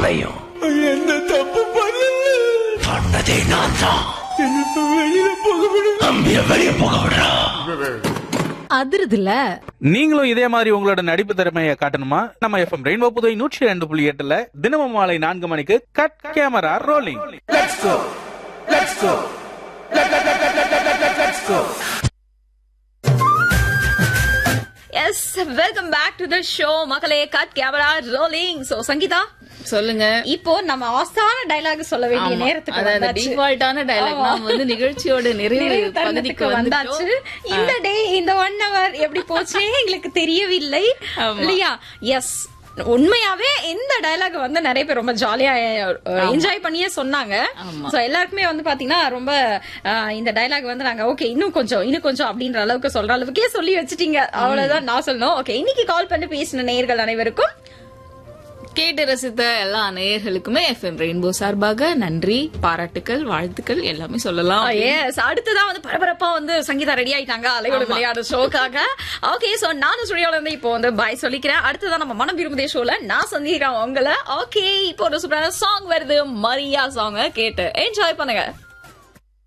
பயம் என்ன தப்பு பண்ணல சொன்னதே நான் தான் என்ன வெளியில போக விடு தம்பிய வெளியே போக விடுறா அதிருதுல நீங்களும் இதே மாதிரி உங்களோட நடிப்பு திறமையை காட்டணுமா நம்ம எஃப்எம் ரெயின்போ புதுவை நூற்றி ரெண்டு புள்ளி எட்டுல தினமும் மாலை நான்கு மணிக்கு cut camera rolling yes welcome back to the show மக்களே cut camera rolling so Sangeetha சொல்லுங்க இப்போ நம்ம ஆஸ்தான டயலாக் சொல்ல வேண்டிய ஆமா. நேரத்துக்கு அதாவது வந்தாச்சு. டிஃபால்ட்டான டயலாக் ஆமா. நாம வந்து நிகழ்ச்சியோட நிறைவு நிறைவு பகுதிக்கு தருணத்துக்கு வந்தாச்சு வந்தாச்சு இந்த டே இந்த ஒன் ஹவர் எப்படி போச்சு எங்களுக்கு தெரியவில்லை ஆமா. இல்லையா எஸ் உண்மையாவே இந்த டயலாக் வந்து நிறைய பேர் ரொம்ப ஜாலியா என்ஜாய் பண்ணியே சொன்னாங்க ஆமா. சோ எல்லாருக்குமே வந்து பாத்தீங்கன்னா ரொம்ப அஹ், இந்த டயலாக் வந்து நாங்க ஓகே இன்னும் கொஞ்சம் இன்னும் கொஞ்சம் அப்படின்ற அளவுக்கு சொல்ற அளவுக்கே சொல்லி வச்சிட்டீங்க அவ்வளவுதான் நான் சொல்லணும் ஓகே இன்னைக்கு கால் பண்ணி பேசின நேயர்கள் அனைவருக்கும் கேட்டு ரசித்த எல்லா நேயர்களுக்குமே எஃப்எம் ரெயின்போ சார்பாக நன்றி பாராட்டுக்கள் வாழ்த்துக்கள் எல்லாமே சொல்லலாம் எஸ் அடுத்ததான் வந்து பரபரப்பா வந்து சங்கீதா ரெடி ஆயிட்டாங்க அலையோட விளையாடு ஷோக்காக ஓகே சோ நானும் ஸ்டுடியோல இருந்து இப்போ வந்து பாய் சொல்லிக்கிறேன் அடுத்ததான் நம்ம மனம் விரும்புதே ஷோல நான் சந்திக்கிறேன் உங்களை ஓகே இப்போ ஒரு சூப்பரான சாங் வருது மரியா சாங் கேட்டு என்ஜாய் பண்ணுங்க